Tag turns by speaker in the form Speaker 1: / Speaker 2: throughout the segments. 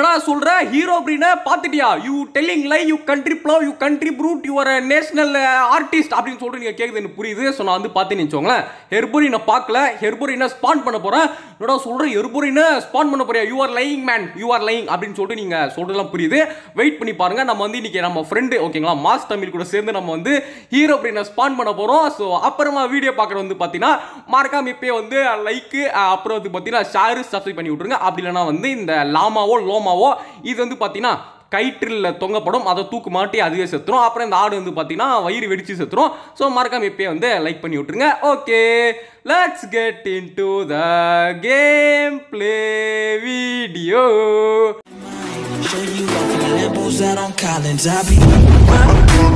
Speaker 1: என்னடா சொல்ற ஹீரோ அப்படின்னு பார்த்துட்டியா you telling lie you country fellow you country brute your national artist அப்படின்னு சொல்லிட்டு நீங்கள் கேட்குது எனக்கு புரியுது ஸோ நான் வந்து பார்த்தேன்னு வச்சோங்களேன் ஹெர்போரினை பார்க்கல ஹெர்போரினை ஸ்பான் பண்ண போகிறேன் என்னடா சொல்கிறேன் ஹெர்போரினை ஸ்பான் பண்ண போறியா you are lying man you are lying அப்படின்னு சொல்லிட்டு நீங்கள் சொல்கிறதுலாம் புரியுது வெயிட் பண்ணி பாருங்க நம்ம வந்து இன்னைக்கு நம்ம ஃப்ரெண்டு ஓகேங்களா மாஸ் தமிழ் கூட சேர்ந்து நம்ம வந்து ஹீரோ அப்படின்னா ஸ்பான் பண்ண போகிறோம் ஸோ அப்புறமா வீடியோ பார்க்குற வந்து பார்த்தீங்கன்னா மறக்காம இப்பயே வந்து லைக்கு அப்புறம் வந்து பார்த்தீங்கன்னா ஷேரு சப்ஸ்கிரைப் பண்ணி விட்ருங்க அப்படி இல்லைனா வந்து இந்த லாமாவோ லோமாவோ இது வந்து பார்த்தீங்கன்னா கயிற்றில் தொங்கப்படும் அதை தூக்கு மாட்டி அதுவே செத்துரும் அப்புறம் இந்த ஆடு வந்து பார்த்தீங்கன்னா வயிறு வெடிச்சு செத்துரும் ஸோ மறக்காம இப்பயே வந்து லைக் பண்ணி விட்ருங்க okay let's get into the gameplay video
Speaker 2: Show you off in the Lambos out on Collins. I be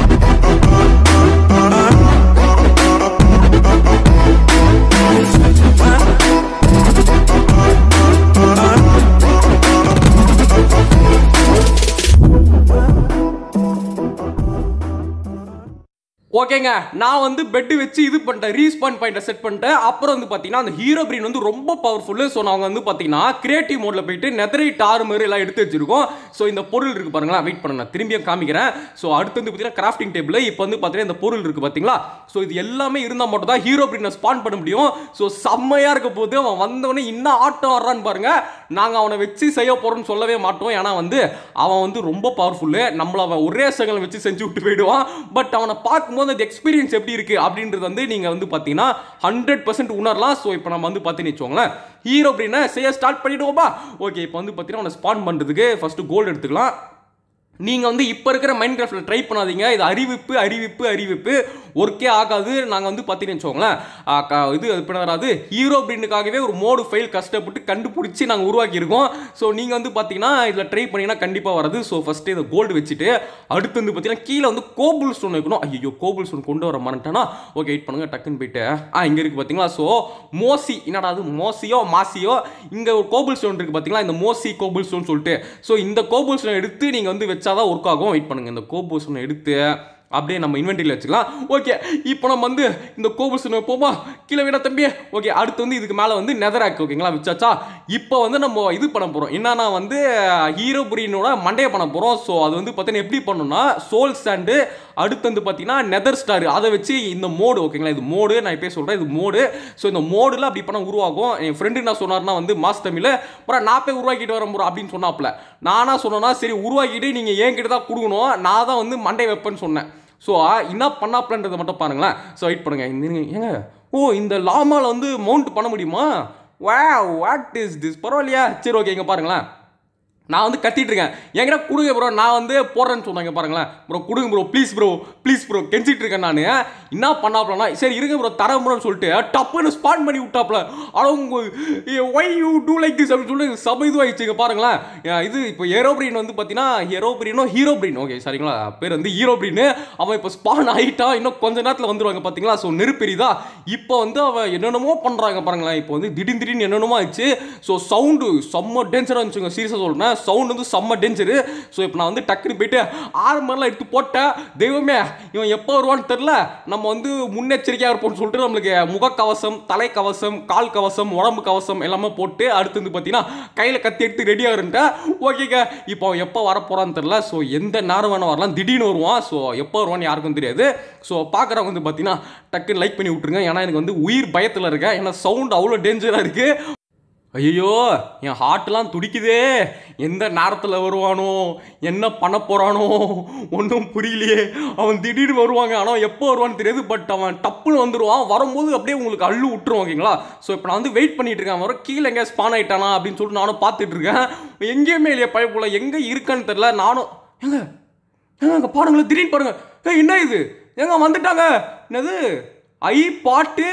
Speaker 1: ஓகேங்க நான் வந்து பெட் வச்சு இது பண்ணிட்டேன் ரீஸ்பான் பாயிண்ட்டை செட் பண்ணிட்டேன் அப்புறம் வந்து பார்த்தீங்கன்னா அந்த ஹீரோ பிரெயின் வந்து ரொம்ப பவர்ஃபுல்லு ஸோ நாங்கள் வந்து பார்த்தீங்கன்னா கிரியேட்டிவ் மோடில் போயிட்டு நெதரைட் ஆர்மர் எல்லாம் எடுத்து வச்சிருக்கோம் ஸோ இந்த பொருள் இருக்கு பாருங்களா வெயிட் பண்ண நான் திரும்பியும் காமிக்கிறேன் ஸோ அடுத்து வந்து பார்த்தீங்கன்னா கிராஃப்டிங் டேபிள் இப்போ வந்து பார்த்தீங்கன்னா இந்த பொருள் இருக்கு பார்த்தீங்களா ஸோ இது எல்லாமே இருந்தால் மட்டும் தான் ஹீரோ பிரெயினை ஸ்பான் பண்ண முடியும் ஸோ செம்மையாக இருக்க போது அவன் வந்தவொடனே இன்னும் ஆட்டம் வர்றான்னு பாருங்க நாங்கள் அவனை வச்சு செய்ய போகிறோம்னு சொல்லவே மாட்டோம் ஏன்னா வந்து அவன் வந்து ரொம்ப பவர்ஃபுல்லு நம்மள அவன் ஒரே செகண்ட் வச்சு செஞ்சு விட்டு போயிடுவான் பட் அவனை பார்க்கும்போது அந்த எக்ஸ்பீரியன்ஸ் எப்படி இருக்கு அப்படின்றது வந்து நீங்கள் வந்து பார்த்தீங்கன்னா ஹண்ட்ரட் பர்சன்ட் உணரலாம் ஸோ இப்போ நம்ம வந்து பார்த்தீங்கன்னு வச்சுக்கோங்களேன் ஹீரோ அப்படின்னா செய்ய ஸ்டார்ட் பண்ணிடுவோமா ஓகே இப்போ வந்து பார்த்தீங்கன்னா அவனை ஸ்பான் பண்ணுறதுக்கு ஃபஸ்ட்டு கோல்டு எடுத்துக்கலாம் நீங்கள் வந்து இப்போ இருக்கிற மைண்ட் கிராஃப்டில் ட்ரை பண்ணாதீங்க இது அறிவிப்பு அறிவிப்பு அறிவிப்பு ஒர்க்கே ஆகாது நாங்கள் வந்து பார்த்தீங்கன்னு வச்சுக்கோங்களேன் ஆ, க- இது அது பண்ண வராது ஹீரோ பிரிண்டுக்காகவே ஒரு மோடு ஃபைல் கஷ்டப்பட்டு கண்டுபிடிச்சி நாங்கள் உருவாக்கியிருக்கோம் ஸோ நீங்கள் வந்து பார்த்தீங்கன்னா இதில் ட்ரை பண்ணிங்கன்னா கண்டிப்பாக வராது ஸோ ஃபஸ்ட்டு இதை கோல்டு வச்சுட்டு அடுத்து வந்து பார்த்தீங்கன்னா கீழே வந்து கோபுல் ஸ்டோன் வைக்கணும் ஐயோ கோபுல் ஸ்டோன் கொண்டு வர மாட்டேன்னா ஓகே வெயிட் பண்ணுங்க டக்குன்னு போயிட்டு ஆ இங்கே இருக்குது பார்த்தீங்களா ஸோ மோசி என்னடா அது மோசியோ மாசியோ இங்கே ஒரு கோபுல் ஸ்டோன் இருக்குது பார்த்தீங்களா இந்த மோசி கோபுல் ஸ்டோன் சொல்லிட்டு ஸோ இந்த கோபுல் ஸ்டோன் எடுத்து நீங்கள் வந்து வச்சாதான் ஒர்க் ஆகும் வெயிட் பண்ணுங்க இந்த கோபுல் ஸ்டோன் எடுத்து அப்படியே நம்ம இன்வென்ட்ரியில் வச்சுக்கலாம் ஓகே இப்போ நம்ம வந்து இந்த கோபுல் ஸ்டோன் வைப்போமா கீழே விட தம்பி ஓகே அடுத்து வந்து இதுக்கு மேலே வந்து நெதராக் ஓகேங்களா வச்சாச்சா இப்போ வந்து நம்ம இது பண்ண போகிறோம் என்னன்னா வந்து ஹீரோ புரியனோட மண்டையை பண்ண போகிறோம் ஸோ அது வந்து பார்த்தீங்கன்னா எப்படி பண்ணணும்னா சோல் ஸ்டாண்டு அடுத்து வந்து பார்த்தீங்கன்னா நெதர் ஸ்டார் அதை வச்சு இந்த மோடு ஓகேங்களா இது மோடு நான் இப்போ சொல்கிறேன் இது மோடு ஸோ இந்த மோடில் அப்படி பண்ண உருவாகும் என் ஃப்ரெண்டு என்ன சொன்னார்னா வந்து மாஸ் தமிழ் அப்புறம் நான் போய் உருவாக்கிட்டு வரேன் bro அப்படின்னு சொன்னாப்ல நானா சொன்னேன்னா சரி உருவாக்கிட்டு நீங்கள் என் கிட்ட தான் கொடுக்கணும் நான் தான் வந்து மண்டை வைப்பேன்னு சொன்னேன் ஸோ என்ன பண்ணாப்லன்றதை மட்டும் பாருங்களேன் ஸோ வெயிட் பண்ணுங்க இந்த இருங்க. ஏங்க ஓ இந்த லாமால வந்து மவுண்ட் பண்ண முடியுமா வா வாட் இஸ் திஸ் பரவாயில்லையா சரி ஓகே இங்கே பாருங்களேன் நான் வந்து கத்திட்டு இருக்கேன் என்கிட்ட கொடுங்க ப்ரோ நான் வந்து போடுறேன்னு சொன்னாங்க பாருங்களேன் ப்ரோ கொடுங்க bro please bro please bro கெஞ்சிட்டு இருக்கேன் நான் என்ன பண்ணாப்லனா சரி இருங்க ப்ரோ தரேன் ப்ரோன்னு சொல்லிட்டு டப்புன்னு ஸ்பாட் பண்ணி விட்டாப்ல ஆனால் உங்க why you do like this அப்படின்னு சொல்லிட்டு சபை இதுவாகிடுச்சுங்க பாருங்களேன் ஏன் இது இப்போ ஏரோப்ரீன் வந்து பார்த்தீங்கன்னா ஏரோப்ரீனோ ஹீரோப்ரீன் ஓகே சரிங்களா பேர் வந்து ஹீரோப்ரீன் அவன் இப்போ ஸ்பான் ஆகிட்டான் இன்னும் கொஞ்ச நேரத்தில் வந்துருவாங்க பார்த்தீங்களா ஸோ நெருப்பெரிதா இப்போ வந்து அவன் என்னென்னமோ பண்ணுறாங்க பாருங்களேன் இப்போ வந்து திடீர்னு திடீர்னு என்னென்னமோ ஆயிடுச்சு ஸோ சவுண்டு செம்ம டேஞ்சராக இருந்துச்சுங்க சீரியஸாக சொல்கிறேன் சவுண்ட் வந்து செம்ம டேஞ்சரு ஸோ இப்போ நான் வந்து டக்குன்னு போயிட்டு ஆரம்பம்லாம் எடுத்து போட்டேன் தெய்வமே இவன் எப்போ வருவான்னு தெரில நம்ம வந்து முன்னெச்சரிக்கையாக இருப்போம்னு சொல்லிட்டு நம்மளுக்கு முகக்கவசம் தலைக்கவசம் கால் கவசம் உடம்பு கவசம் எல்லாமே போட்டு அடுத்து வந்து பார்த்தீங்கன்னா கையில் கத்தி எடுத்து ரெடியாக இருந்துட்டேன் ஓகேங்க இப்போ அவன் எப்போ வரப்போறான்னு தெரில ஸோ எந்த நேரம் வேணா வரலாம் திடீர்னு வருவான் ஸோ எப்போ வருவான்னு யாருக்கும் தெரியாது ஸோ பார்க்குறவங்க வந்து பார்த்தீங்கன்னா டக்குன்னு லைக் பண்ணி விட்ருங்க ஏன்னா எனக்கு வந்து உயிர் பயத்தில் இருக்கேன் ஏன்னா சவுண்ட் அவ்வளோ டேஞ்சராக இருக்குது ஐயோ என் ஹார்ட்லாம் துடிக்குதே எந்த நேரத்தில் வருவானோ என்ன பண்ண போகிறானோ ஒன்றும் புரியலையே அவன் திடீர்னு வருவாங்க ஆனால் எப்போ வருவான்னு தெரியாது பட் அவன் டப்புன்னு வந்துடுவான் வரும்போது அப்படியே உங்களுக்கு அள்ளு விட்டுருவான் ஓகேங்களா ஸோ இப்போ நான் வந்து வெயிட் பண்ணிட்டு இருக்கேன் வர கீழே எங்கே ஸ்பான் ஆயிட்டானா அப்படின்னு சொல்லிட்டு நானும் பார்த்துட்டு இருக்கேன் எங்கேயுமே இல்லையா பயப்புல எங்கே இருக்கான்னு தெரில நானும் எங்க ஏங்க அங்கே பாருங்களேன் திடீர்னு பாருங்க ஏய் என்ன இது ஏங்க வந்துட்டாங்க என்னது ஐ பாட்டு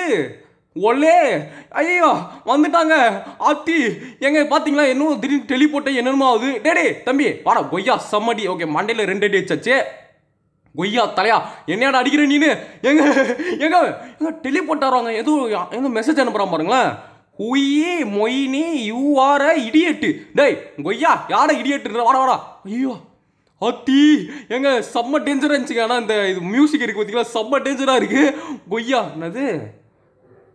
Speaker 1: ஒல்லே ஐயோ வந்துட்டாங்க ஆத்தி எங்க பாத்தீங்களா இன்னும் திடீர்னு டெலிபோர்ட்டை என்னென்னமோ ஆகுது டே டே தம்பி வாடா கொய்யா செம்மடி ஓகே மண்டையில் ரெண்டு அடி வச்சாச்சு கொய்யா தலையா என்னையாடா அடிக்கிற நீனு எங்க எங்க எங்க டெலிபோர்ட் ஆடுறாங்க ஏதோ எங்க மெசேஜ் அனுப்புறான் பாருங்களேன் ஹுயி மொய்னி யூ ஆர் அ இடியட்டு டேய் கொய்யா யார இடியட்டுன்ற வாடா வாடா ஐயோ அத்தி எங்க செம்ம டேஞ்சராக இருந்துச்சுங்க ஆனால் இந்த இது மியூசிக் இருக்கு பார்த்தீங்களா செம்ம டேஞ்சராக இருக்கு கொய்யா என்னது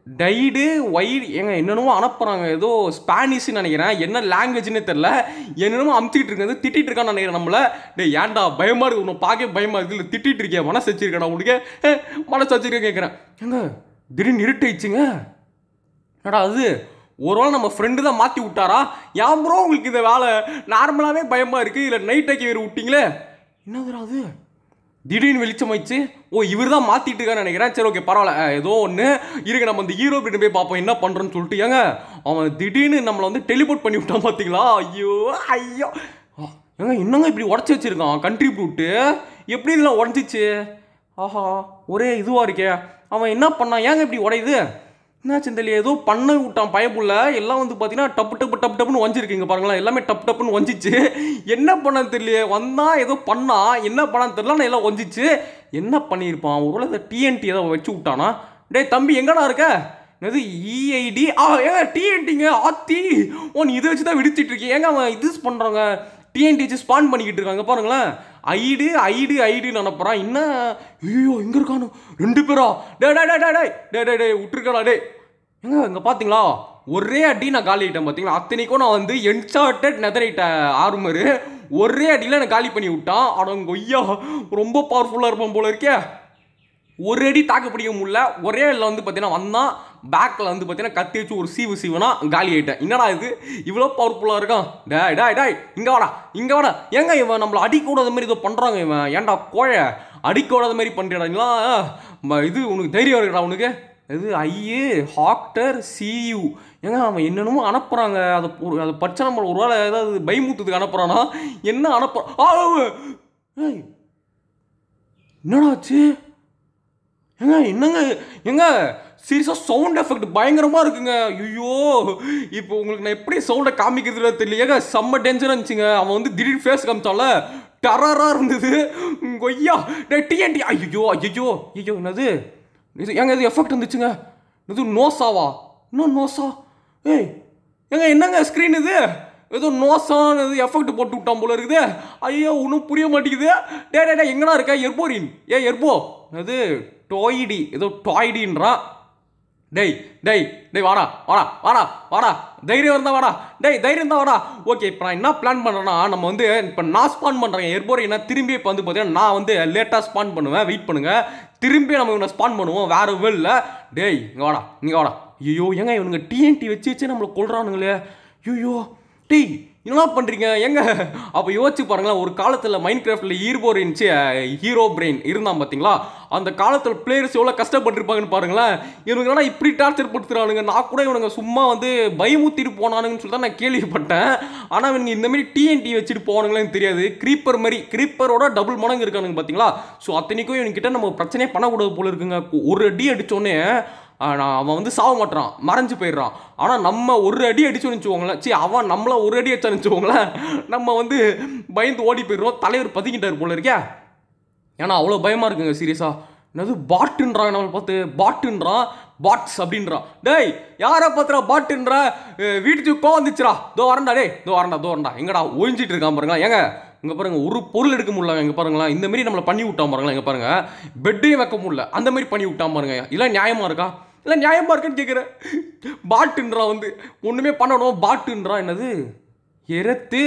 Speaker 1: டைடு ஒய்டு ஏங்க என்னென்னமோ அனுப்புகிறாங்க ஏதோ ஸ்பானிஷ்னு நினைக்கிறேன் என்ன லாங்குவேஜ்னே தெரில என்னென்னமோ அமுத்திட்டு இருக்கிறது திட்டிட்டு இருக்கான்னு நினைக்கிறேன் நம்மள டேய் ஏன்டா பயமாக இருக்கு உன்னை பார்க்க பயமாக இருக்குது இல்லை திட்டிட்டு இருக்கேன் மனசு வச்சிருக்கேன் உனக்கு ஏ, மனசு வச்சிருக்கேன் கேட்குறேன் ஏங்க திடீர்னு இருட்டாயிடுச்சுங்க என்னடா அது ஒரு வேளை நம்ம ஃப்ரெண்டு தான் மாற்றி விட்டாரா ஏன் ப்ரோ உங்களுக்கு இந்த வேலை நார்மலாகவே பயமாக இருக்குது இல்லை நைட் ஆக்கி வேறு விட்டீங்களே என்னதுடா அது திடீர்னு வெளிச்சமாயிடுச்சு ஓ இவர் தான் மாற்றிட்டு இருக்கான்னு நினைக்கிறேன் சரி ஓகே பரவாயில்ல அஹ், ஏதோ ஒன்று இருக்கு நம்ம இந்த ஹீரோ கிட்ட போய் பார்ப்போம் என்ன பண்ணுறோன்னு சொல்லிட்டு ஏங்க அவன் திடீர்னு நம்மளை வந்து டெலிபோர்ட் பண்ணி விட்டான் பார்த்தீங்களா ஐயோ ஐயோ ஆ, ஏங்க என்னங்க இப்படி உடச்சி வச்சிருக்கான் கண்ட்ரி ப்ரூட்டு எப்படி இதெல்லாம் உடஞ்சிச்சு ஆஹா ஒரே இதுவாக இருக்கே அவன் என்ன பண்ணான் ஏங்க இப்படி உடையுது என்னாச்சு தெரியல ஏதோ பண்ண விட்டான் பயப்புள்ள எல்லாம் வந்து பார்த்தீங்கன்னா டப்பு டப்பு டப்பு டப்புன்னு வஞ்சிருக்கீங்க பாருங்களேன் எல்லாமே டப்பு டப்புன்னு வஞ்சிச்சு என்ன பண்ணான்னு தெரியல வந்தா ஏதோ பண்ணா என்ன பண்ணான்னு தெரியல ஆனால் எல்லாம் வஞ்சிச்சு என்ன பண்ணியிருப்பான் ஒருவேளை இந்த டிஎன்டி ஏதோ வச்சு விட்டானா டேய் தம்பி எங்கடா இருக்க என்னது இஐடி ஆ ஏங்க டிஎன்டிங்க ஆத்தி ஓ நீ இதை வச்சு தான் விடிச்சிட்டு இருக்கீங்க ஏங்க அவன் இது பண்ணுறாங்க டிஎன்டி வச்சு ஸ்பான் பண்ணிக்கிட்டு இருக்காங்க பாருங்களேன் ஐடு ஐடு ஐடுன்னு அனுப்புறான் என்ன ஐயோ எங்க இருக்கானு ரெண்டு பேரா டே டே டே டே டே டே டே டே விட்டுருக்கடா டே எங்க இங்க பாத்தீங்களா ஒரே அடி நான் காலி ஆயிட்டேன் பாத்தீங்களா அத்தனைக்கும் நான் வந்து என்சார்டட் நெதரைட்ட ஆர்மரு ஒரே அடியில் எனக்கு காலி பண்ணி விட்டான் அடங்க ஐயா ரொம்ப பவர்ஃபுல்லாக இருப்பான் போல இருக்கே ஒரு அடி தாக்கு பிடிக்க முடியல ஒரே அடியில் வந்து பார்த்தீங்கன்னா வந்தான் பேக்கில் வந்து பார்த்தீங்கன்னா கத்தி வச்சு ஒரு சீவு சீவனா காலி ஆயிட்டேன் என்னடா இது இவ்வளோ பவர்ஃபுல்லாக இருக்கான் டேய் டேய் டேய் இங்கே வாடா இங்கே வாடா ஏங்க இவன் நம்மளை அடிக்கூடாத மாதிரி ஏதோ பண்ணுறாங்க இவன் ஏன்டா கோழை அடிக்கூடாத மாதிரி பண்ணுறாங்களா இது உனக்கு தைரியம் இருக்குடா உனக்கு இது ஐயே ஹாக்டர் சியூ ஏங்க அவன் என்னென்னமோ அனுப்புகிறாங்க அதை பொ- அதை பச்சை நம்ம ஒரு வேளை ஏதாவது பயமுத்துறதுக்கு அனுப்புகிறானா என்ன அனுப்புறான் ஆ, ஏய் என்னடா ஆச்சு ஏங்க என்னங்க ஏங்க சீரியஸாக சவுண்ட் எஃபெக்ட் பயங்கரமாக இருக்குங்க ஐயோ இப்போ உங்களுக்கு நான் எப்படி சவுண்டை காமிக்கிறதுல தெரியல ஏங்க செம்ம டென்ஷனாக இருந்துச்சுங்க அவன் வந்து திடீர் ஃபேஸ் காமிச்சால டெரராக இருந்தது கொய்யா டே டிஎன்டி ஐயோ ஐயோ ஐயோ என்னது இது ஏங்க இது எஃபெக்ட் இருந்துச்சுங்க இது நோசாவா இன்னும் நோசா ஏய் ஏங்க என்னங்க ஸ்க்ரீன் இது ஏதோ நோசான இது எஃபெக்ட் போட்டு விட்டான் போல இருக்குது ஐயோ ஒன்றும் புரிய மாட்டேங்குது டே டே டே எங்கடா இருக்க எர்போரின் ஏ எர்போ அது டோய்டி ஏதோ டாய்டின்றான் டேய் டேய் டேய் வாடா வாடா வாடா வாடா தைரியம் இருந்தா வாடா டேய் தைரியம் இருந்தா வாடா ஓகே இப்போ நான் என்ன பிளான் பண்ணுறேன்னா நம்ம வந்து இப்போ நான் ஸ்பான் பண்ணுறேன் எர்போரை என்ன திரும்பி இப்போ வந்து பார்த்தீங்கன்னா நான் வந்து லேட்டாக ஸ்பான் பண்ணுவேன் வெயிட் பண்ணுங்க திரும்பி நம்ம இவனை ஸ்பான் பண்ணுவோம் வேற வேல்ல டேய் இங்கே வாடா இங்கே வாடா ஐயோ ஏங்க இவனுங்க டிஎன்டி வச்சு வச்சு நம்மளை கொள்றானுங்களே ஐயோ டேய் என்ன பண்ணுறீங்க எங்க அப்போ யோசிச்சு பாருங்களேன் ஒரு காலத்தில் மைண்ட் கிராஃப்டில் ஈர்போர் இருந்துச்சு ஹீரோ பிரெயின் இருந்தான் பார்த்தீங்களா அந்த காலத்தில் பிளேயர்ஸ் எவ்வளோ கஷ்டப்பட்டிருப்பாங்கன்னு பாருங்களேன் இவனுங்க என்னடா இப்படி டார்ச்சர் படுத்துறானுங்க நான் கூட இவனுங்க சும்மா வந்து பயமுத்திட்டு போனானுங்கன்னு சொல்லி தான் நான் கேள்விப்பட்டேன் ஆனால் இவனுங்க இந்த மாதிரி டிஎன்டி வச்சுட்டு போனாங்களேன்னு தெரியாது க்ரீப்பர் மாதிரி க்ரீப்பரோட டபுள் மடங்கு இருக்கானுங்க பார்த்தீங்களா ஸோ அத்தனைக்கும் இவனுக்கிட்ட நம்ம பிரச்சனையே பண்ணக்கூடாது போல இருக்குங்க ஒரு அடி அடிச்சோடனே ஆனா அவன் வந்து சாக மாட்டான் மறைஞ்சு போயிடுறான் ஆனால் நம்ம ஒரு அடி அடிச்சோன்னு வச்சுக்கோங்களேன் சரி அவன் நம்மள ஒரு அடி அடிச்சான்னு வச்சுக்கோங்களேன் நம்ம வந்து பயந்து ஓடி போயிடுறோம் தலைவர் பதுக்கிட்டார் போல இருக்கே ஏன்னா அவ்வளோ பயமாக இருக்குங்க சீரியஸாக என்னது பாட்டுன்றாங்க நம்மளை பார்த்து பாட்டுன்றான் பாட்ஸ் அப்படின்றான் டேய் யாரை பார்த்துறா பாட்டுன்றா அஹ் வீட்டுக்கு கோவம் வந்துச்சுடா தோ வரண்டா டேய் தோ வரண்டா தோ வரண்டா எங்கடா ஒழிஞ்சிட்டு இருக்கான் பாருங்க ஏங்க இங்கே பாருங்க ஒரு பொருள் எடுக்க முடியல இங்கே பாருங்களேன் இந்த மாதிரி நம்மளை பண்ணி விட்டான் பாருங்களேன் இங்கே பாருங்க பெட்டையும் வைக்க முடியல அந்த மாதிரி பண்ணி விட்டான் பாருங்க இல்லை நியாயமா இருக்கா இல்லை நியாயமா இருக்கான்னு கேட்குறேன் பாட்டுன்றான் வந்து ஒன்றுமே பண்ணணும் பாட்டுன்றான் என்னது எரத்து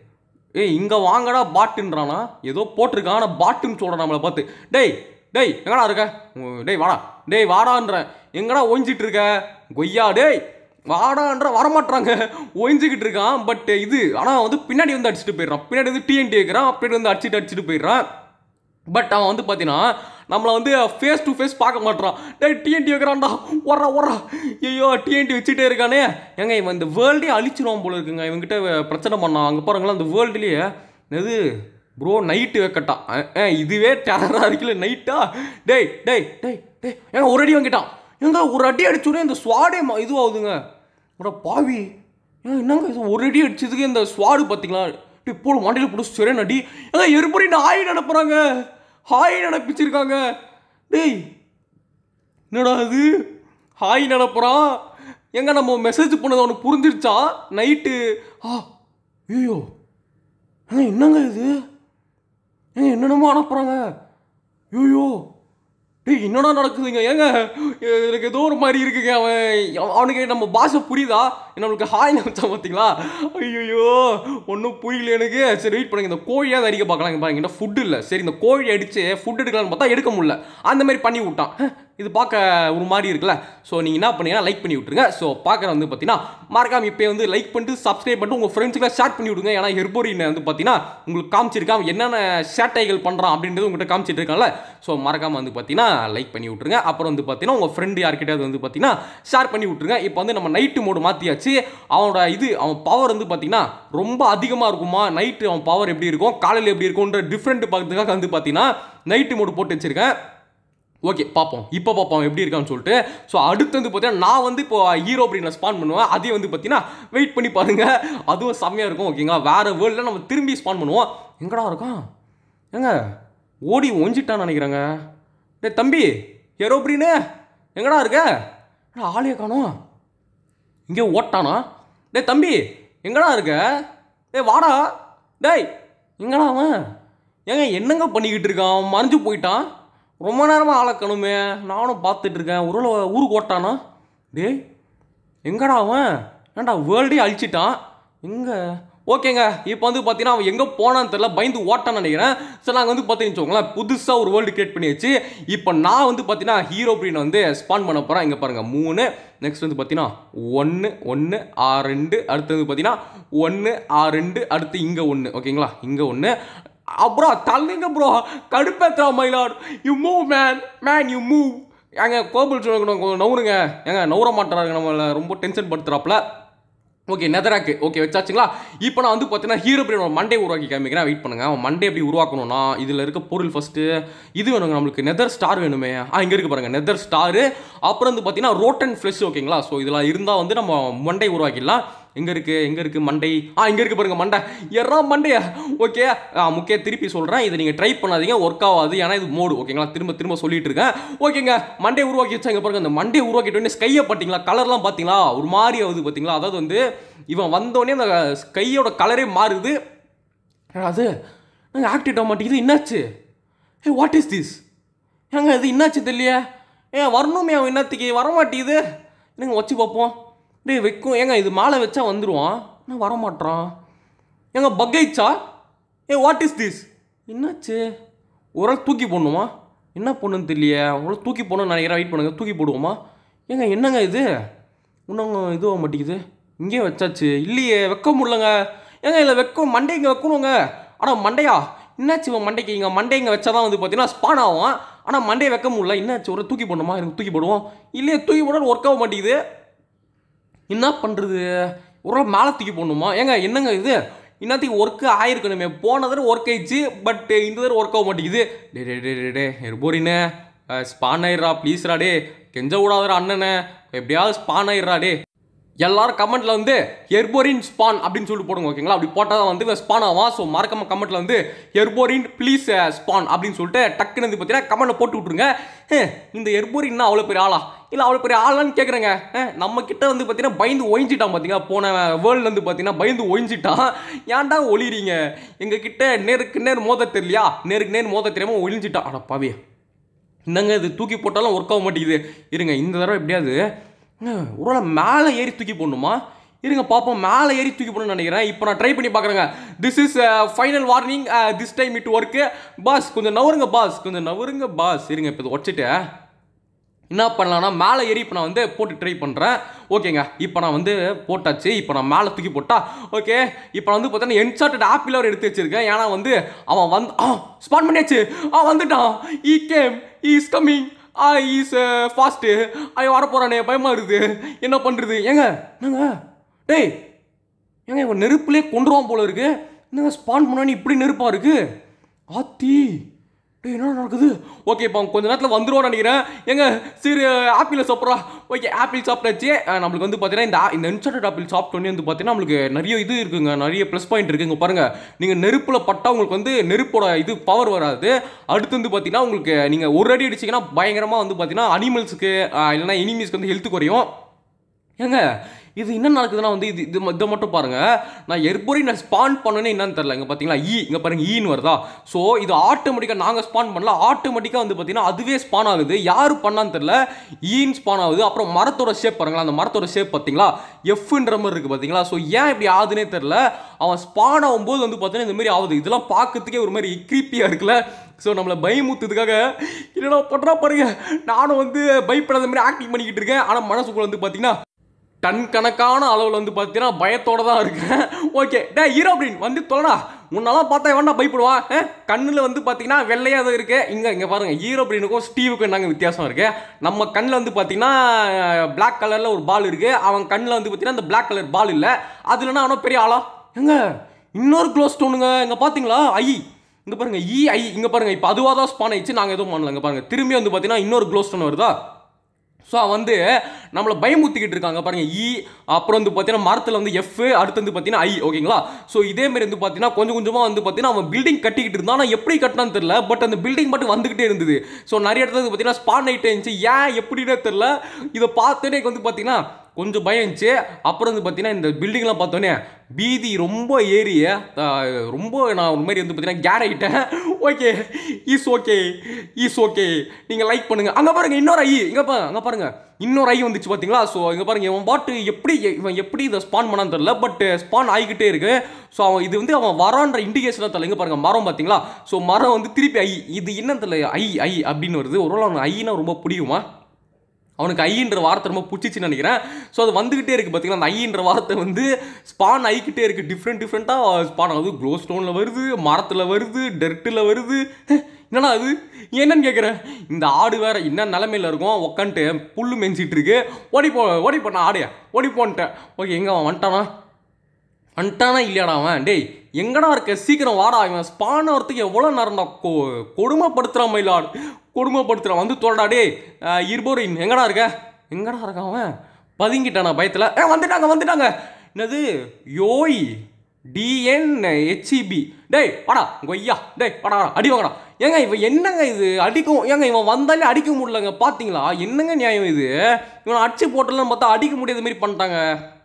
Speaker 1: ஏய் இங்கே வாங்கடா பாட்டுன்றானா ஏதோ போட்டிருக்கான் ஆனால் பாட்டுன்னு சொல்கிறான் நம்மளை பார்த்து டேய் டேய் எங்கடா இருக்க உம், டேய் வாடா டேய் வாடான்றேன் எங்கடா ஒழிஞ்சிட்டு இருக்க கொய்யா டேய் வாடான்ற வரமாட்றாங்க ஒழிஞ்சிக்கிட்டு இருக்கான் பட் இது ஆனால் வந்து பின்னாடி வந்து அடிச்சுட்டு போயிடுறான் பின்னாடி வந்து டிஎன்டி வைக்கிறான் அப்படி வந்து அடிச்சுட்டு அடிச்சுட்டு போயிடுறான் பட் அவன் வந்து பார்த்தீங்கன்னா நம்மளை வந்து ஃபேஸ் டு ஃபேஸ் பார்க்க மாட்றான் டேய் டிஎன்டி வைக்கிறான்டா ஓடுறா ஓடுறா ஐயோ டிஎன்டி வச்சுட்டே இருக்கானே ஏங்க இவன் இந்த வேர்ல்டே அழிச்சிருவான் போல இருக்குங்க இவன்கிட்ட பிரச்சனை பண்ணான் அங்கே பாருங்களேன் அந்த வேர்ல்டுலேயே இது ப்ரோ நைட்டு வைக்கட்டான் அஹ், அஹ், இதுவே டெரராக இருக்குல்ல நைட்டா டேய் டேய் டேய் டேய் ஏங்க ஒரு அடி வாங்கிட்டான் ஏங்க ஒரு அடி அடிச்சோடனே இந்த ஸ்வாடே ம- இதுவாகுதுங்க அட பாவி ஏன் என்னங்க இது ஒரு அடி அடிச்சதுக்கு இந்த ஸ்வாடு பார்த்தீங்களா டேய் போடு மண்டையில் போட்டு சிறை நடி ஏங்க எருப்படி ஹாய் நடப்புறாங்க ஹாய் நடப்பிச்சிருக்காங்க டேய் என்னடா இது ஹாய் நடப்புறான் எங்க நம்ம மெசேஜ் பண்ணது அவனுக்கு புரிஞ்சிருச்சா நைட்டு ஆ ஐயோ ஏங்க, என்னங்க இது ஏங்க என்னென்னமோ அனுப்புறாங்க ஐயோ டேய் டேய் டேய் டேய் ஏங்க ஒரு அடி அடிச்சதுக்கு இந்த ஸ்வாடே ம- இதுவாகுதுங்க அட பாவி ஏங்க எருப்படி ஹாய் நடப்புறாங்க ஹாய் நடப்பிச்சிருக்காங்க டேய் என்னடா இது ஹாய் நடப்புறான் எங்க நம்ம மெசேஜ் பண்ணது அவனுக்கு புரிஞ்சிருச்சா நைட்டு ஆ ஐயோ ஏங்க என்னென்னமோ அனுப்புறாங்க ஐயோ டேய் என்னடா நடக்குதுங்க ஏங்க எனக்கு ஏதோ ஒரு மாதிரி இருக்குங்க அவன் அவ- அவனுக்கு நம்ம பாஷை புரியுதா நம்மளுக்கு ஹாய் நினைச்சா பார்த்தீங்களா ஐயோ ஒன்றும் புரியல எனக்கு சரி வெயிட் பண்ணுங்க இந்த கோழியாவது அடிக்க பார்க்கலாம் இங்க பாருங்க என்ன ஃபுட் இல்லை சரி இந்த கோழி அடிச்சு ஃபுட் எடுக்கலாம்னு பார்த்தா எடுக்க முடியல அந்த மாதிரி பண்ணி விட்டான் ஹ, இது பார்க்க ஒரு மாதிரி இருக்குல்ல ஸோ நீங்கள் என்ன பண்ணீங்கன்னா லைக் பண்ணி விட்டுருங்க ஸோ பார்க்குற வந்து பார்த்தீங்கன்னா மறக்காம இப்போ வந்து லைக் பண்ணிட்டு சப்ஸ்கிரைப் பண்ணிட்டு உங்கள் ஃப்ரெண்ட்ஸுக்குலாம் ஷேர் பண்ணி விடுங்க ஏன்னா ஹெர்போரின் வந்து பார்த்தீங்கன்னா உங்களுக்கு காமிச்சிருக்கான் என்னென்ன சேட்டைகள் பண்ணுறான் அப்படின்றது உங்கள்கிட்ட காமிச்சிட்டு இருக்கான்ல ஸோ மறக்காம வந்து பார்த்தீங்கன்னா லைக் பண்ணி விட்டுருங்க அப்புறம் வந்து பார்த்தீங்கன்னா உங்கள் ஃப்ரெண்டு யார்கிட்டயாவது வந்து பார்த்தீங்கன்னா ஷேர் பண்ணி விட்டுருங்க இப்போ வந்து நம்ம நைட்டு மோடு மாற்றியாச்சு அவனோட இது அவன் பவர் வந்து பார்த்தீங்கன்னா ரொம்ப அதிகமாக இருக்குமா நைட்டு அவன் பவர் எப்படி இருக்கும் காலையில் எப்படி இருக்கும்ன்ற டிஃப்ரெண்ட் பார்க்கறதுக்காக வந்து பார்த்தீங்கன்னா நைட்டு மோடு போட்டு வச்சிருக்கேன் ஓகே பார்ப்போம் இப்போ பார்ப்போம் எப்படி இருக்கான்னு சொல்லிட்டு ஸோ அடுத்து வந்து பார்த்தீங்கன்னா நான் வந்து இப்போ ஹீரோ அப்படின்னு ஸ்பான் பண்ணுவேன் அதையும் வந்து பார்த்தீங்கன்னா வெயிட் பண்ணி பாருங்க அதுவும் செம்மையாக இருக்கும் ஓகேங்களா வேறு வேர்ல்டில் நம்ம திரும்பி ஸ்பான் பண்ணுவோம் எங்கடா இருக்கான் ஏங்க ஓடி ஒஞ்சிட்டான்னு நினைக்கிறேங்க டேய் தம்பி ஹீரோ அப்படின்னு எங்கடா இருக்க என்னடா ஆளையே காணோம் இங்கே ஓட்டானா டேய் தம்பி எங்கடா இருக்க டேய் வாடா டேய் எங்கடா அவன் ஏங்க என்னங்க பண்ணிக்கிட்டு இருக்கான் அவன் மறைஞ்சு போயிட்டான் ரொம்ப நேரமாக ஆளக்கணுமே நானும் பார்த்துட்டு இருக்கேன் ஒரு ஊருக்கு ஓட்டானா டேய் எங்கடா அவன் ஏன்டா வேர்ல்டே அழிச்சிட்டான் எங்கே ஓகேங்க இப்போ வந்து பார்த்தீங்கன்னா அவன் எங்கே போனான்னு தெரியல பயந்து ஓட்டான்னு நினைக்கிறேன் சரி நாங்கள் வந்து பார்த்தீங்கன்னு வச்சுக்கோங்களேன் புதுசாக ஒரு வேர்ல்டு கிரியேட் பண்ணியாச்சு இப்போ நான் வந்து பார்த்தீங்கன்னா ஹீரோ பிரீன் வந்து ஸ்பான் பண்ண போகிறேன் இங்கே பாருங்கள் மூணு நெக்ஸ்ட் வந்து பார்த்தீங்கன்னா ஒன்று ஒன்று ஆ ரெண்டு அடுத்து வந்து பார்த்தீங்கன்னா ஒன்று ஆ ரெண்டு அடுத்து இங்கே ஒன்று ஓகேங்களா இங்கே ஒன்று அப்புறம் தள்ளுங்க ப்ரோ கடுப்பேத்துறா மயிலாட் you move man man you move ஏங்க கோபிள் சொல்லணும் நவுருங்க ஏங்க நவுற மாட்டுறாங்க நம்மளை ரொம்ப டென்ஷன் படுத்துறாப்புல ஓகே நெதராக்கு ஓகே வச்சாச்சுங்களா இப்போ நான் வந்து பார்த்தீங்கன்னா ஹீரோ பிரீன் மண்டே உருவாக்கி காமிக்கிறேன் வெயிட் பண்ணுங்க அவன் மண்டே எப்படி உருவாக்கணும்னா இதில் இருக்க பொருள் ஃபஸ்ட்டு இது வேணுங்க நம்மளுக்கு நெதர் ஸ்டார் வேணுமே ஆ இங்கே இருக்கு பாருங்க நெதர் ஸ்டாரு அப்புறம் வந்து பார்த்தீங்கன்னா ரோட்டன் ஃப்ளெஷ் ஓகேங்களா ஸோ இதெல்லாம் இருந்தால் வந்து நம்ம மண்டே உருவாக்கிடலாம் எங்கே இருக்கு எங்கே இருக்கு மண்டை ஆ இங்கே இருக்கு பாருங்க மண்டை எறா மண்டையா ஓகே முக்கிய திருப்பி சொல்கிறேன் இதை நீங்கள் ட்ரை பண்ணாதீங்க ஒர்க் ஆகாது ஏன்னா இது மோடு ஓகேங்களா திரும்ப திரும்ப சொல்லிட்டு இருக்கேன் ஓகேங்க மண்டே உருவாக்கி வச்சா இங்கே பாருங்க அந்த மண்டே உருவாக்கிட்டு உடனே ஸ்கையை பார்த்தீங்களா கலர்லாம் பார்த்தீங்களா ஒரு மாதிரி ஆகுது பார்த்தீங்களா அதாவது வந்து இவன் வந்தோடனே அந்த கையோட கலரே மாறுது ஏடா அது நாங்கள் ஆக்டிவேட் ஆக மாட்டேங்குது என்னாச்சு ஏ வாட் இஸ் திஸ் ஏங்க இது என்னாச்சு தெரியலையே ஏன் வரணுமே அவன் என்னத்துக்கு வர மாட்டேங்குது என்னங்க வச்சு பார்ப்போம் டேய் வைக்கும் ஏங்க இது மேலே வச்சா வந்துடுவான் நான் வரமாட்றான் ஏங்க பக் ஆயிடுச்சா ஏ வாட் இஸ் திஸ் என்னாச்சு ஒரு ஆள் தூக்கி போடணுமா என்ன பண்ணுன்னு தெரியலையே ஒரு ஆள் தூக்கி போடணும்னு நினைக்கிறேன் வெயிட் பண்ணுங்க தூக்கி போடுவோமா ஏங்க என்னங்க இது இன்னும் இதுவாக மாட்டேங்குது இங்கேயே வச்சாச்சு இல்லையே வைக்க முடியலங்க ஏங்க இல்லை வைக்க மண்டை இங்கே வைக்கணுங்க ஆனால் மண்டையா என்னாச்சு இவன் மண்டைக்கு இங்கே மண்டை இங்கே வச்சா தான் வந்து பார்த்தீங்கன்னா ஸ்பான் ஆகும் ஆனால் மண்டையை வைக்க முடியல என்னாச்சு ஒரு தூக்கி போடணுமா எனக்கு தூக்கி போடுவோம் இல்லையே தூக்கி போட ஒர்க் ஆக மாட்டேங்குது என்ன பண்ணுறது ஒரு நாள் மேலே தூக்கி போடணுமா ஏங்க என்னங்க இது இன்னத்துக்கு ஒர்க்கு ஆயிருக்கணுமே போன தடவை ஒர்க் ஆயிடுச்சு பட் இந்த தடவை ஒர்க் ஆக மாட்டேங்குது டே டே டே டே டே எர்போரினே ஸ்பான் ஆயிடுறா ப்ளீஸ்ரா டே கெஞ்ச விடாதடா அண்ணனே எப்படியாவது ஸ்பான் ஆயிடுறா டே எல்லாரும் கமெண்ட்ல வந்து எர்போரின் ஸ்பான் அப்படின்னு சொல்லிட்டு போடுங்க ஓகேங்களா அப்படி போட்டால் தான் வந்து ஸ்பான் ஆகும் ஸோ மறக்காம கமெண்ட்ல வந்து எர்போரின் ப்ளீஸ் ஸ்பான் அப்படின்னு சொல்லிட்டு டக்குன்னு வந்து பார்த்தீங்கன்னா கமெண்ட்ல போட்டு விட்ருங்க ஹே, இந்த எர்போரின்னா அவ்வளோ பெரிய ஆளா இல்லை அவ்வளோ பெரிய ஆளான்னு கேட்குறேங்க நம்ம கிட்ட வந்து பார்த்தீங்கன்னா பயந்து ஒழிஞ்சிட்டான் பார்த்தீங்கன்னா போன வேர்ல்டு வந்து பார்த்தீங்கன்னா பயந்து ஒழிஞ்சிட்டான் ஏன்டா ஒளிறீங்க எங்கள் கிட்ட நேருக்கு நேர் மோத தெரியலையா நேருக்கு நேர் மோத தெரியாம ஒழிஞ்சிட்டான் அட பாவி என்னங்க இது தூக்கி போட்டாலும் ஒர்க் ஆக மாட்டேங்குது இருங்க இந்த தடவை எப்படியாவது ஒரு மேலே ஏறி தூக்கி போடணுமா இருங்க பார்ப்போம் மேலே ஏறி தூக்கி போடணும்னு நினைக்கிறேன் இப்போ நான் ட்ரை பண்ணி பார்க்குறேங்க this is final warning this time it work boss கொஞ்சம் நவருங்க பாஸ் கொஞ்சம் நவருங்க பாஸ் இருங்க இப்போ இது உடச்சிட்டு என்ன பண்ணலாம்னா மேலே ஏறி இப்போ நான் வந்து போட்டு ட்ரை பண்ணுறேன் ஓகேங்க இப்போ நான் வந்து போட்டாச்சு இப்போ நான் மேலே தூக்கி போட்டா ஓகே இப்போ நான் வந்து பார்த்தீங்கன்னா என்சார்டட் ஆப்பிள் அவர் எடுத்து வச்சிருக்கேன் ஏன்னா வந்து அவன் வந்து ஆ ஸ்பான் பண்ணியாச்சு ஆ வந்துட்டான் ஈ கேம் இஸ் கம்மிங் ஆ இஸ் ஃபாஸ்ட்டு ஐ வர போகிறானே பயமாக இருக்குது என்ன பண்ணுறது ஏங்க என்னங்க டேய் ஏங்க இவன் நெருப்புலேயே கொண்டுருவான் போல இருக்கு என்னங்க ஸ்பான் பண்ணானே இப்படி நெருப்பா இருக்கு ஆத்தி டேய் என்ன நடக்குது ஓகே இப்போ கொஞ்ச நேரத்தில் வந்துருவோம்னு நினைக்கிறேன் எங்க சரி ஆப்பிள் சாப்பிட்றா ஓகே ஆப்பிள் சாப்பிட்டாச்சு அஹ் நம்மளுக்கு வந்து பார்த்தீங்கன்னா இந்த ஆ- இந்த இன்சர்டட் ஆப்பிள் சாப்பிட்டோன்னே வந்து பார்த்தீங்கன்னா நம்மளுக்கு நிறைய இது இருக்குங்க நிறைய ப்ளஸ் பாயிண்ட் இருக்குங்க பாருங்க நீங்கள் நெருப்பில் பட்டா உங்களுக்கு வந்து நெருப்போட இது பவர் வராது அடுத்து வந்து பார்த்தீங்கன்னா உங்களுக்கு நீங்கள் ஒரு அடி அடிச்சீங்கன்னா பயங்கரமாக வந்து பார்த்தீங்கன்னா அனிமல்ஸுக்கு இல்லைன்னா எனிமீஸ்க்கு வந்து ஹெல்த் குறையும் ஏங்க இது என்ன நடக்குதுன்னா வந்து இது இது இதை மட்டும் பாருங்க நான் எர்போரி நான் ஸ்பான் பண்ணனே என்னன்னு தெரியல இங்க பாத்தீங்களா ஈ இங்க பாருங்க ஈன்னு வருதா ஸோ இது ஆட்டோமேட்டிக்கா நாங்க ஸ்பான் பண்ணல ஆட்டோமேட்டிக்கா வந்து பாத்தீங்கன்னா அதுவே ஸ்பான் ஆகுது யாரு பண்ணான்னு தெரியல ஈன் ஸ்பான் ஆகுது அப்புறம் மரத்தோட ஷேப் பாருங்களா அந்த மரத்தோட ஷேப் பாத்தீங்களா எஃப்ன்ற மாதிரி இருக்கு பாத்தீங்களா ஸோ ஏன் இப்படி ஆகுதுன்னே தெரியல அவன் ஸ்பான் ஆகும்போது வந்து பார்த்தீங்கன்னா இந்த மாதிரி ஆகுது இதெல்லாம் பார்க்கறதுக்கே ஒரு மாதிரி க்ரீப்பியாக இருக்குல்ல ஸோ நம்மளை பயமுத்துறதுக்காக என்னடா பண்ணுறா பாருங்க நானும் வந்து பயப்படாத மாதிரி ஆக்டிங் பண்ணிக்கிட்டு இருக்கேன் ஆனால் மனசுக்குள்ள வந்து பார்த்தீங்கன்னா டன் கணக்கான அளவில் வந்து பார்த்தீங்கன்னா பயத்தோட தான் இருக்கேன் ஓகே டே ஹீரோப்ரின் வந்து தொலைடா உன்னெல்லாம் பார்த்தா எவன்டா பயப்படுவா கண்ணில் வந்து பார்த்தீங்கன்னா வெள்ளையாக தான் இருக்கு இங்கே இங்கே பாருங்க ஹீரோப்ரினுக்கும் ஸ்டீவுக்கும் என்னங்க வித்தியாசம் இருக்கு நம்ம கண்ணில் வந்து பார்த்தீங்கன்னா பிளாக் கலரில் ஒரு பால் இருக்கு அவன் கண்ணில் வந்து பார்த்தீங்கன்னா அந்த பிளாக் கலர் பால் இல்லை அதுலனா அவனும் பெரிய ஆளா எங்க இன்னொரு க்ளோஸ் ஸ்டோனுங்க இங்கே பார்த்தீங்களா ஐ இங்கே பாருங்க இ ஐ இங்கே பாருங்க இப்போ அதுவாக தான் ஸ்பான் ஆயிடுச்சு நாங்கள் எதுவும் பண்ணல இங்கே பாருங்க திரும்பி வந்து பார்த்தீங்கன்னா இன்னொரு க்ளோஸ் ஸ்டோன் வருதா ஸோ வந்து நம்மளை பயமுத்திக்கிட்டு இருக்காங்க பாருங்க இ அப்புறம் வந்து பார்த்தீங்கன்னா மரத்தில் வந்து எஃப் அடுத்து வந்து பார்த்தீங்கன்னா ஐ ஓகேங்களா ஸோ இதே மாதிரி வந்து பார்த்தீங்கன்னா கொஞ்சம் கொஞ்சமாக வந்து பார்த்தீங்கன்னா அவன் பில்டிங் கட்டிக்கிட்டு இருந்தான் ஆனால் எப்படி கட்டினான்னு தெரியல பட் அந்த பில்டிங் மட்டும் வந்துகிட்டே இருந்தது ஸோ நிறைய இடத்துல வந்து பார்த்தீங்கன்னா ஸ்பான் ஆகிட்டே இருந்துச்சு ஏன் எப்படின்னே தெரில இதை பார்த்தோன்னே வந்து பார்த்தீங்கன்னா கொஞ்சம் பயம் இருந்துச்சு அப்புறம் வந்து பார்த்தீங்கன்னா இந்த பில்டிங்லாம் பார்த்தோன்னே பீதி ரொம்ப ஏறிய அஹ், ரொம்ப நான் ஒரு மாதிரி வந்து பார்த்தீங்கன்னா கேர் ஆகிட்டேன் okay is okay is okay நீங்கள் லைக் பண்ணுங்க அங்கே பாருங்க இன்னொரு ஐ இங்கே பாருங்க அங்கே பாருங்க இன்னொரு ஐ வந்துச்சு பார்த்தீங்களா ஸோ இங்கே பாருங்க இவன் பாட்டு எப்படி இவன் எப்படி இதை ஸ்பான் பண்ணான்னு தெரியல பட் ஸ்பான் ஆகிக்கிட்டே இருக்கு ஸோ அவன் இது வந்து அவன் வரான்ற இண்டிகேஷனாக தெரியல இங்கே பாருங்க மரம் பார்த்தீங்களா ஸோ மரம் வந்து திருப்பி ஐ இது என்னன்னு தெரியல ஐ ஐ அப்படின்னு வருது ஒருவேளை அவனுக்கு ஐனா ரொம்ப பிடிக்குமா அவனுக்கு ஐன்ற வார்த்தை ரொம்ப பிடிச்சிச்சின்னு நினைக்கிறேன் ஸோ அது வந்துகிட்டே இருக்குது பார்த்தீங்கன்னா அந்த ஐன்ற வார்த்தை வந்து ஸ்பான் ஆகிக்கிட்டே இருக்குது டிஃப்ரெண்ட் டிஃப்ரெண்ட்டாக ஸ்பான் ஆகுது க்ளோ ஸ்டோனில் வருது மரத்தில் வருது டெர்ட்டில் வருது ஹே, என்னடா அது என்னன்னு கேட்குறேன் இந்த ஆடு வேற என்ன நிலமையில இருக்கும் உக்காந்துட்டு புல்லு மெஞ்சிட்டு இருக்கு ஓடி போ ஓடி போ நான் ஆடையா ஓடி போன்ட்டேன் ஓகே எங்கே அவன் வந்துட்டானா வந்துட்டானா இல்லையாடா அவன் டேய் எங்கடா இருக்க சீக்கிரம் வாடா இவன் ஸ்பான் ஆகிறதுக்கு எவ்வளோ நேரம்டா கொ கொடுமைப்படுத்துகிறான் மயிலாடு கொடுமைப்படுத்துகிறான் வந்து தோடா டேய் இருபோரின் எங்கடா இருக்க எங்கடா இருக்கான் அவன் பதுங்கிட்டானா பயத்தில் ஏ வந்துட்டாங்க வந்துட்டாங்க என்னது யோய் டிஎன் ஹெச்இபி டேய் வாடா கொய்யா டேய் வாடா வாடா அடி வாங்கடா ஏங்க இவன் என்னங்க இது அடிக்கும் ஏங்க இவன் வந்தாலே அடிக்க முடியலங்க பார்த்தீங்களா என்னங்க நியாயம் இது இவன் அடிச்சு போட்டலாம் பார்த்தா அடிக்க முடியாத மாதிரி பண்ணிட்டாங்க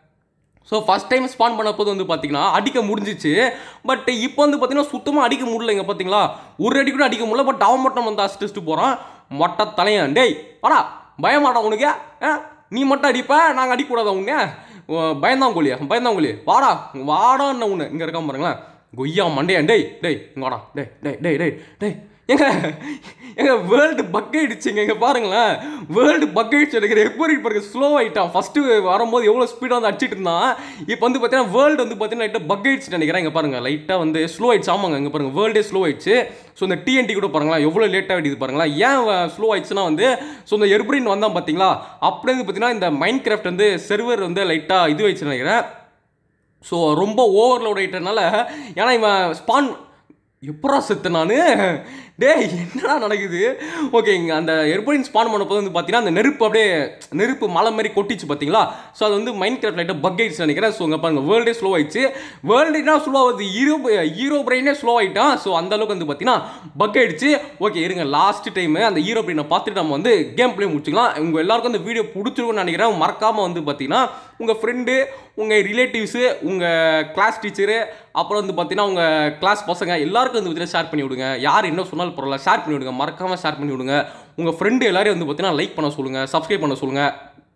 Speaker 1: ஸோ ஃபஸ்ட் டைம் ஸ்பான் பண்ணப்போது வந்து பார்த்தீங்கன்னா அடிக்க முடிஞ்சிச்சு பட் இப்போ வந்து பார்த்தீங்கன்னா சுத்தமாக அடிக்க முடியலங்க பார்த்தீங்களா ஒரு அடி கூட அடிக்க முடியல பட் அவன் மட்டும் வந்து அசிஸ்ட்டு போகிறான் மொட்டை தலையன் டேய் வாடா பயமாடா உனக்கு ஆ நீ மட்டும் அடிப்ப நாங்கள் அடிக்கக்கூடாதா உன்ன பயந்தான் கோழியா பயந்தான் கோழி வாடா வாடான்னு ஒன்று இங்கே இருக்காம பாருங்களேன் கொய்யா மண்டையா டேய் டேய் இங்க வாடா டேய் டேய் டேய் டேய் டேய் ஏங்க ஏங்க வேர்ல்டு பக் ஆயிடுச்சுங்க இங்க பாருங்களேன் வேர்ல்டு பக் ஆயிடுச்சு எனக்கு எப்படி பாருங்க ஸ்லோ ஆயிட்டான் ஃபர்ஸ்ட் வரும்போது எவ்வளோ ஸ்பீடாக வந்து அடிச்சிட்டு இருந்தான் இப்போ வந்து பார்த்தீங்கன்னா வேர்ல்டு வந்து பார்த்தீங்கன்னா லைட்டாக பக் ஆயிடுச்சு நினைக்கிறேன் இங்க பாருங்க லைட்டாக வந்து ஸ்லோ ஆயிடுச்சு ஆமாங்க இங்க பாருங்க வேர்ல்டே ஸ்லோ ஆயிடுச்சு ஸோ இந்த டிஎன்டி கூட பாருங்களா எவ்வளோ லேட்டாக ஆகிடுது பாருங்களா ஏன் ஸ்லோ ஆயிடுச்சுன்னா வந்து ஸோ இந்த எர்பிரின் வந்தான் பார்த்தீங்களா அப்படியே வந்து பார்த்தீங்கன்னா இந்த மைண்ட் கிராஃப்ட் வந்து செர்வர் வந்து லைட்டாக இது ஆயிடுச்சு நினைக்கிறேன் ஸோ ரொம்ப ஓவர்லோட் ஆகிட்டனால ஏன்னா இவன் ஸ்பான் எப்படா செத்து நான் டேய் என்னடா நடக்குது ஓகே இங்கே அந்த எர்போயின் ஸ்பான் பண்ணப்போ வந்து பார்த்தீங்கன்னா அந்த நெருப்பு அப்படியே நெருப்பு மலை மாதிரி கொட்டிச்சு பார்த்தீங்களா ஸோ அது வந்து மைண்ட் கிராஃப்ட் லைட்டாக பக் ஆயிடுச்சு நினைக்கிறேன் ஸோ இங்கே பாருங்க வேர்ல்டே ஸ்லோ ஆயிடுச்சு வேர்ல்டுனா ஸ்லோ ஆகுது ஹீரோ ஹீரோ பிரெயினே ஸ்லோ ஆகிட்டான் ஸோ அந்த அளவுக்கு வந்து பார்த்தீங்கன்னா பக் ஆயிடுச்சு ஓகே இருங்க லாஸ்ட் டைம் அந்த ஹீரோ பிரெயினை பார்த்துட்டு நம்ம வந்து கேம் ப்ளே முடிச்சுக்கலாம் உங்கள் எல்லாருக்கும் இந்த வீடியோ பிடிச்சிருக்கும்னு நினைக்கிறேன் மறக்காமல் வந்து பார்த்தீங்கன்னா உங்கள் ஃப்ரெண்டு உங்கள் ரிலேட்டிவ்ஸு உங்கள் கிளாஸ் டீச்சரு அப்புறம் வந்து பார்த்தீங்கன்னா உங்கள் கிளாஸ் பசங்க எல்லாருக்கும் வந்து பார்த்தீங்கன்னா ஷேர் பண்ணி விடுங்க யார் என்ன சொன்னாலும் பரவாயில்ல ஷேர் பண்ணி விடுங்க மறக்காமல் ஷேர் பண்ணி விடுங்க உங்கள் ஃப்ரெண்டு எல்லாரையும் வந்து பார்த்தீங்கன்னா லைக் பண்ண சொல்லுங்கள் சப்ஸ்கிரைப் பண்ண சொல்லுங்கள்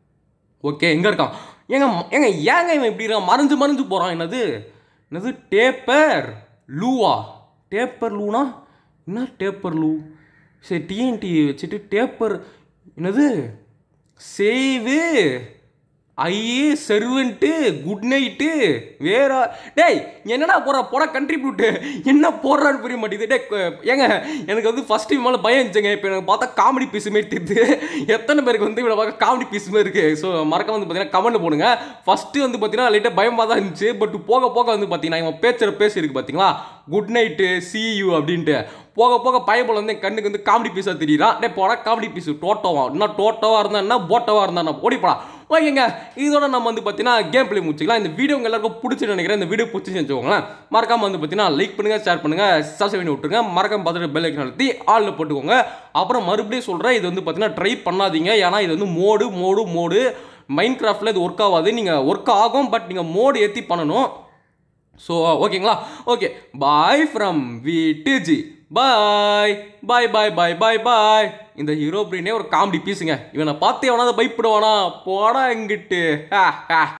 Speaker 1: ஓகே எங்கே இருக்கான் ஏங்க ஏங்க ஏங்க இவன் இப்படி இருக்கான் மறைஞ்சு மறைஞ்சு போகிறான் என்னது என்னது டேப்பர் லூவா டேப்பர் லூனா என்ன டேப்பர் லூ சரி டிஎன்டி வச்சுட்டு டேப்பர் என்னது சேவு ஐயே செர்வன்ட்டு குட் நைட்டு வேற டேய் என்னடா போடுற போட கண்ட்ரிபியூட்டு என்ன போடுறான்னு புரிய மாட்டேங்குது டே ஏங்க எனக்கு வந்து ஃபர்ஸ்ட் மேலே பயம் இருந்துச்சுங்க இப்போ எனக்கு பார்த்தா காமெடி பீஸ் மாரி தெரியுது எத்தனை பேருக்கு வந்து இவ்வளோ பார்க்க காமெடி பீஸ் மாதிரி இருக்குது ஸோ மறக்காம வந்து பார்த்தீங்கன்னா கமெண்ட் போடுங்க ஃபஸ்ட்டு வந்து பார்த்தீங்கன்னா லைட்டாக பயமாக தான் இருந்துச்சு பட் போக போக வந்து பார்த்தீங்கன்னா இவன் பேச்சுற பேசி இருக்கு பார்த்தீங்களா குட் நைட்டு சி யூ அப்படின்ட்டு போக போக பயபோல் வந்து என் கண்ணுக்கு வந்து காமெடி பீஸாக தெரியுறான் டே போடா காமெடி பீஸ் டோட்டோவா இன்னும் டோட்டோவாக இருந்தா என்ன போட்டோவாக இருந்தா நான் ஓடி போடா ஓகேங்க இதோட நம்ம வந்து பார்த்தீங்கன்னா கேம் பிளே முடிச்சுக்கலாம் இந்த வீடியோ உங்க எல்லாருக்கும் பிடிச்சி நினைக்கிறேன் இந்த வீடியோ பிடிச்சி வச்சுக்கோங்களேன் மறக்காம வந்து பார்த்தீங்கன்னா லைக் பண்ணுங்க ஷேர் பண்ணுங்க சப்ஸ்கிரைப் பண்ணி விட்டுருங்க மறக்காம பார்த்துட்டு பெல் ஐக்கன் அழுத்தி ஆளில் போட்டுக்கோங்க அப்புறம் மறுபடியும் சொல்கிறேன் இது வந்து பார்த்தீங்கன்னா ட்ரை பண்ணாதீங்க ஏன்னா இது வந்து மோடு மோடு மோடு மைண்ட் கிராஃப்டில் இது ஒர்க் ஆகாது நீங்கள் ஒர்க் ஆகும் பட் நீங்கள் மோடு ஏற்றி பண்ணணும் ஸோ ஓகேங்களா okay bye from VDG bye bye bye bye bye bye இந்த ஹீரோ பிரீனே ஒரு காமெடி பீஸுங்க இவனை பார்த்து எவனாவது பயப்படுவானா போடா எங்கிட்டு ஹா ஹா